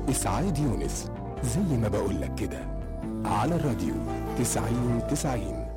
إسعاد يونس زي ما بقولك كده على الراديو تسعين تسعين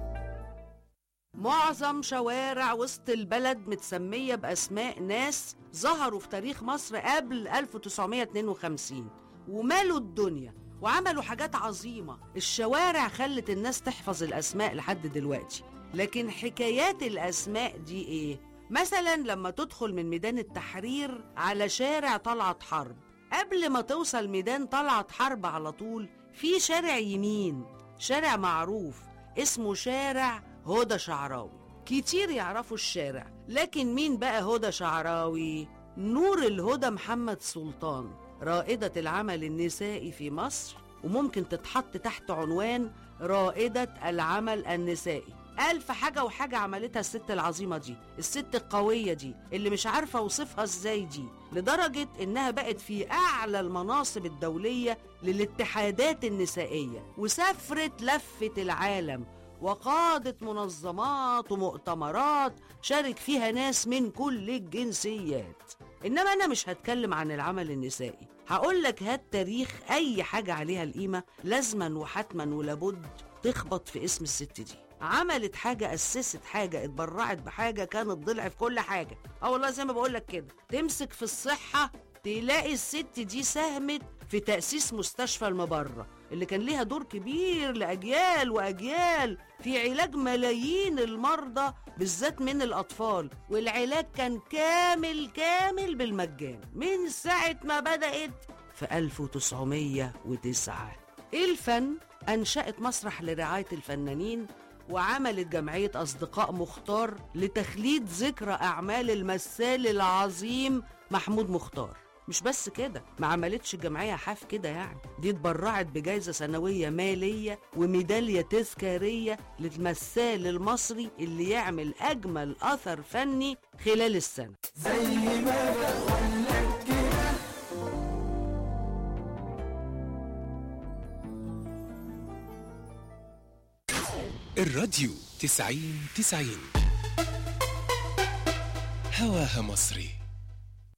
معظم شوارع وسط البلد متسمية بأسماء ناس ظهروا في تاريخ مصر قبل 1952 ومالوا الدنيا وعملوا حاجات عظيمة الشوارع خلت الناس تحفظ الأسماء لحد دلوقتي لكن حكايات الأسماء دي إيه؟ مثلا لما تدخل من ميدان التحرير على شارع طلعت حرب قبل ما توصل ميدان طلعت حرب على طول في شارع يمين شارع معروف اسمه شارع هدى شعراوي كتير يعرفوا الشارع لكن مين بقى هدى شعراوي نور الهدى محمد سلطان رائدة العمل النسائي في مصر وممكن تتحط تحت عنوان رائدة العمل النسائي ألف حاجة وحاجة عملتها الست العظيمة دي الست القوية دي اللي مش عارفة أوصفها إزاي دي لدرجة إنها بقت في أعلى المناصب الدولية للاتحادات النسائية وسافرت لفة العالم وقادت منظمات ومؤتمرات شارك فيها ناس من كل الجنسيات إنما أنا مش هتكلم عن العمل النسائي هقول لك هات تاريخ أي حاجة عليها القيمة لازما وحتما ولابد تخبط في اسم الست دي عملت حاجة أسست حاجة اتبرعت بحاجة كانت ضلع في كل حاجة اه والله زي ما بقولك كده تمسك في الصحة تلاقي الست دي ساهمت في تأسيس مستشفى المبرة اللي كان ليها دور كبير لأجيال وأجيال في علاج ملايين المرضى بالذات من الأطفال والعلاج كان كامل كامل بالمجان من ساعة ما بدأت في 1909 الفن أنشأت مسرح لرعاية الفنانين وعملت جمعية أصدقاء مختار لتخليد ذكرى أعمال المثال العظيم محمود مختار مش بس كده ما عملتش الجمعية حاف كده يعني دي اتبرعت بجائزة سنوية مالية وميدالية تذكارية للمثال المصري اللي يعمل أجمل أثر فني خلال السنة الراديو تسعين تسعين هواها مصري